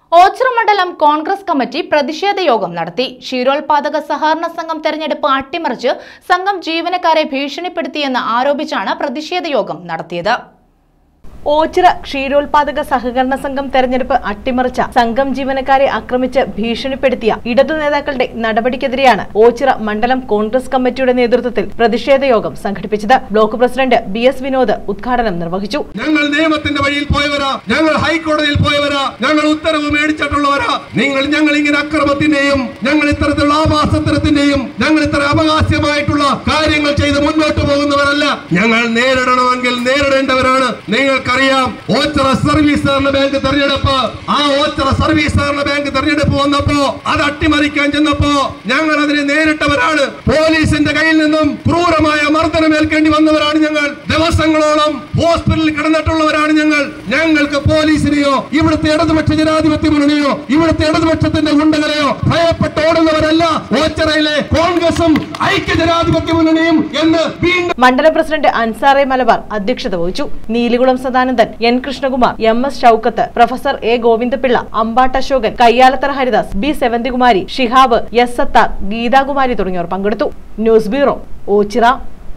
ഓച്ചിറ മണ്ഡലം കോൺഗ്രസ് കമ്മിറ്റി പ്രതിഷേധ യോഗം നടത്തി ക്ഷീരോത്പാദക സഹകരണ സംഘം തെരഞ്ഞെടുപ്പ് അട്ടിമറിച്ച് സംഘം ജീവനക്കാരെ ഭീഷണിപ്പെടുത്തിയെന്ന് ആരോപിച്ചാണ് പ്രതിഷേധ യോഗം നടത്തിയത് ഓച്ചിറ ക്ഷീരോത്പാദക സഹകരണ സംഘം തെരഞ്ഞെടുപ്പ് അട്ടിമറിച്ച സംഘം ജീവനക്കാരെ ആക്രമിച്ച് ഭീഷണിപ്പെടുത്തിയ ഇടതു നേതാക്കളുടെ നടപടിക്കെതിരെയാണ് ഓച്ചിറ മണ്ഡലം കോൺഗ്രസ് കമ്മിറ്റിയുടെ നേതൃത്വത്തിൽ പ്രതിഷേധ യോഗം സംഘടിപ്പിച്ചത് block president B S Vinod ഉദ്ഘാടനം നിർവഹിച്ചു ഞങ്ങൾ നിയമത്തിന്റെ വഴിയിൽ പോയവരാ ഞങ്ങൾ ഹൈക്കോടതിയിൽ പോയവരാ ഞങ്ങൾ ഉത്തരവ് മേടിച്ചിട്ടുള്ളവരാ നിങ്ങൾ ഞങ്ങൾ ഇങ്ങനെ അക്രമത്തിന്റെയും ഞങ്ങൾ ഇത്തരത്തിലുള്ള ആഭാസത്തരത്തിന്റെയും ഞങ്ങൾ ഇത്ര അവകാശമായിട്ടുള്ള കാര്യങ്ങൾ ചെയ്ത് മുന്നോട്ട് പോകുന്നവരല്ല ഞങ്ങൾ നേരിടണമെങ്കിൽ നേരിടേണ്ടവരാണ് നിങ്ങൾക്കറിയാം ഓച്ചറ സർവീസ് സഹകരണ ബാങ്ക് തെരഞ്ഞെടുപ്പ് ആ ഓച്ചറ സർവീസ് സഹകരണ ബാങ്ക് തെരഞ്ഞെടുപ്പ് വന്നപ്പോ അത് അട്ടിമറിക്കാൻ ചെന്നപ്പോ ഞങ്ങൾ അതിനെ നേരിട്ടവരാണ് പോലീസിന്റെ കയ്യിൽ നിന്നും ക്രൂരമായ മർദ്ദനമേൽക്കേണ്ടി വന്നവരാണ് ഞങ്ങൾ ദിവസങ്ങളോളം ഹോസ്പിറ്റലിൽ കിടന്നിട്ടുള്ളവരാണ് ഞങ്ങൾ ഞങ്ങൾക്ക് പോലീസിനെയോ ഇവിടുത്തെ ഇടതുപക്ഷ ജനാധിപത്യ മുന്നണിയോ ഇവിടുത്തെ ഇടതുപക്ഷത്തിന്റെ ഗുണ്ടകളെയോ ഭയപ്പെട്ടോടുന്നവരല്ല ഓച്ചറയിലെ കോൺഗ്രസും ഐക്യ ജനാധിപത്യ മുന്നണിയും എന്ന് വീണ്ടും മണ്ഡലം പ്രസിഡന്റ് അൻസാറെ മലബാർ അധ്യക്ഷത വഹിച്ചു Neelikulam Sadanandan N Krishnakumar M S Shoukath professor A Govindapillai Ambattu Asokan Kayyalathara Haridas B Sevanthikumari Shihab S Sathar Geethakumari തുടങ്ങിയവർ പങ്കെടുത്തു ന്യൂസ് ബ്യൂറോ ഓച്ചിറ